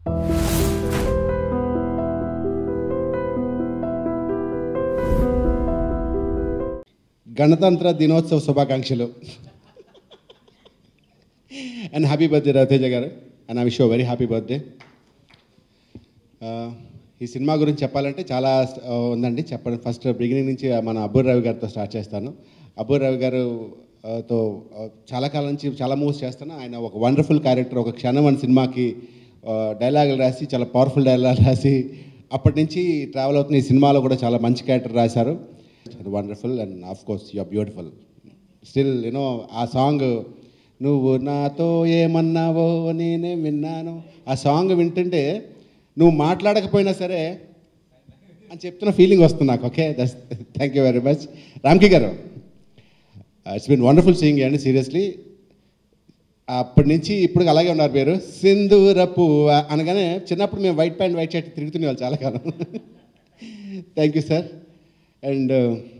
గణతంత్ర దినోత్సవ శుభాకాంక్షలు అండ్ హ్యాపీ బర్త్డే రవితేజ గారు and I wish very happy birthday ఈ సినిమా గురించి చెప్పాలంటే చాలా ఆ, ఉందండి చెప్పండి ఫస్ట్ బిగినింగ్ నుంచి మన అబ్బూర్ రవి గారితో స్టార్ట్ చేస్తాను అబ్బూర్ రవి గారు ఆ, తో ఆ, చాలా కాలం నుంచి చాలా మూవ్స్ చేస్తాను ఆయన ఒక వండర్ఫుల్ క్యారెక్టర్ ఒక క్షణం అనే సినిమాకి డైలాగులు రాసి చాలా పవర్ఫుల్ డైలాగ్ రాసి అప్పటి నుంచి ట్రావెల్ అవుతున్న ఈ సినిమాలో కూడా చాలా మంచి క్యారెక్టర్ రాశారు wonderful and of course you are beautiful still you know ఆ సాంగ్ నువ్వు నాతో ఏమన్నావో నేనే విన్నాను ఆ సాంగ్ వింటుంటే నువ్వు మాట్లాడకపోయినా సరే అని చెప్తున్న ఫీలింగ్ వస్తుంది నాకు okay thus thank you very much Ramki గారు ఇట్స్ బిన్ వండర్ఫుల్ సీయింగ్ అండి సీరియస్లీ అప్పటి నుంచి ఇప్పుడు అలాగే ఉన్నారు పేరు సింధూరపు అనగానే చిన్నప్పుడు మేము వైట్ ప్యాంట్ వైట్ షర్ట్ తిరుగుతునే వాళ్ళు చాలా కాలం thank you sir and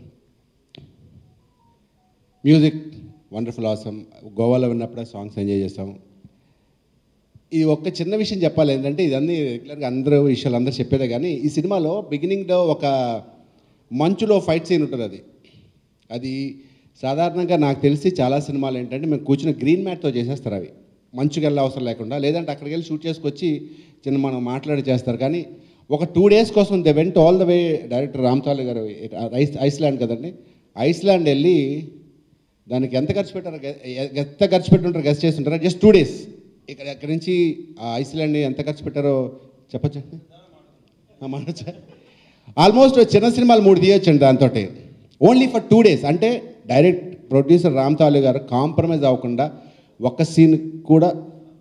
music wonderful awesome గోవాలో ఉన్నప్పుడే సాంగ్స్ ఎంజాయ్ చేస్తాం ఇది ఒక్క చిన్న విషయం చెప్పాలి ఏంటంటే ఇదన్నీ రెగ్యులర్గా అందరూ విషయాలు అందరూ చెప్పేదే కానీ ఈ సినిమాలో బిగినింగ్లో ఒక మంచులో ఫైట్ సీన్ ఉంటుంది అది అది సాధారణంగా నాకు తెలిసి చాలా సినిమాలు ఏంటంటే మేము కూర్చుని గ్రీన్ మ్యాట్తో చేసేస్తారు అవి మంచుకి వెళ్ళే అవసరం లేకుండా లేదంటే అక్కడికి వెళ్ళి షూట్ చేసుకొచ్చి చిన్న మనం మాట్లాడి చేస్తారు కానీ ఒక టూ డేస్ కోసం they went all the way director Ram Talluri గారు ఐస్ ఐస్లాండ్ కదండి ఐస్లాండ్ వెళ్ళి దానికి ఎంత ఖర్చు పెట్టారో గె- ఎ- ఎంత ఖర్చు పెట్టుంటారో గెస్ట్ చేస్తుంటారో జస్ట్ టూ డేస్ ఇక్కడ అక్కడి నుంచి ఆ ఐస్లాండ్ ఎంత ఖర్చు పెట్టారో చెప్పచ్చు మానచ్చా ఆల్మోస్ట్ చిన్న సినిమాలు మూడు తీయొచ్చండి దాంతో ఓన్లీ ఫర్ టూ డేస్ అంటే డైరెక్ట్ ప్రొడ్యూసర్ రామ్ తాలు గారు కాంప్రమైజ్ అవ్వకుండా ఒక్క సీన్ కూడా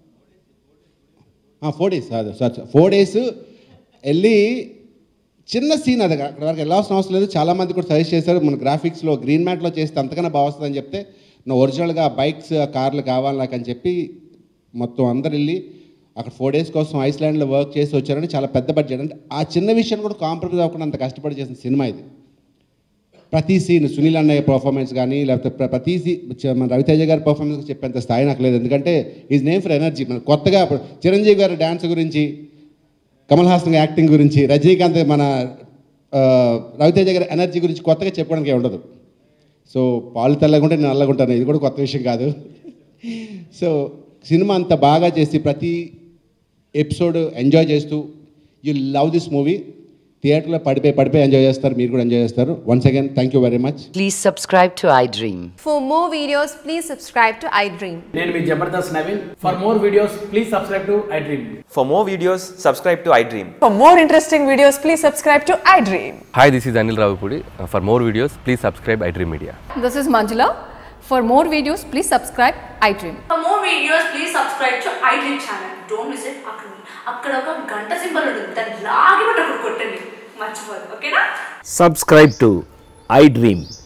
ఫోర్ డేస్ అదే సార్ ఫోర్ డేస్ వెళ్ళి చిన్న సీన్ అది అక్కడ వరకు వెళ్ళాల్సిన అవసరం లేదు చాలా మంది కూడా సజెస్ట్ చేశారు మన గ్రాఫిక్స్లో గ్రీన్ మ్యాట్లో చేస్తే అంతకన్నా బాగా వస్తుందని చెప్తే నా ఒరిజినల్గా బైక్స్ కార్లు కావాలి నాకు అని చెప్పి మొత్తం అందరు వెళ్ళి అక్కడ ఫోర్ డేస్ కోసం ఐస్లాండ్లో వర్క్ చేసి వచ్చారంటే చాలా పెద్ద బడ్జెట్ అంటే ఆ చిన్న విషయం కూడా కాంప్రమైజ్ అవ్వకుండా అంత కష్టపడి చేసిన సినిమా ఇది ప్రతి సీన్ సునీల్ అన్నయ్య పర్ఫార్మెన్స్ కానీ లేకపోతే ప్ర- ప్రతి సీ- చ- మన రవితేజ గారి పర్ఫార్మెన్స్ చెప్పేంత స్థాయి నాకు లేదు ఎందుకంటే ఈజ్ నేమ్ ఫర్ ఎనర్జీ మన కొత్తగా ఇప్పుడు చిరంజీవి గారి డ్యాన్స్ గురించి కమల్ హాసన్ గారి యాక్టింగ్ గురించి రజనీకాంత్ మన ఆ, రవితేజ గారి ఎనర్జీ గురించి కొత్తగా చెప్పుకోవడానికి ఏం ఉండదు సో పాలు తెల్లగుంటే నేను నల్లగుంటాను ఇది కూడా కొత్త విషయం కాదు సో సినిమా అంత బాగా చేసి ప్రతి ఎపిసోడ్ ఎంజాయ్ చేస్తూ యూ లవ్ దిస్ మూవీ థియేటర్లో పడిపోయి పడిపోయి ఎంజాయ్ చేస్తారు మీరు కూడా ఎంజాయ్ చేస్తారు once again thank you very much Please subscribe to iDream. For more videos, please subscribe to iDream. నేను మీ Jabardasth Naveen for more videos please subscribe to iDream For more videos, subscribe to iDream. For more interesting videos, please subscribe to iDream. Hi, this is Anil Ravipudi. Uh, For more videos, please subscribe iDream Media. This is Manjula. For more videos, please subscribe iDream. For more videos, please subscribe to iDream channel. Don't miss it. అక్కడ అక్కడ ఒక గంట symbol ఉంటుంది దాన్ని లాగి పట్టి అక్కడ కొట్టండి మర్చిపోదు ఓకేనా subscribe to iDream.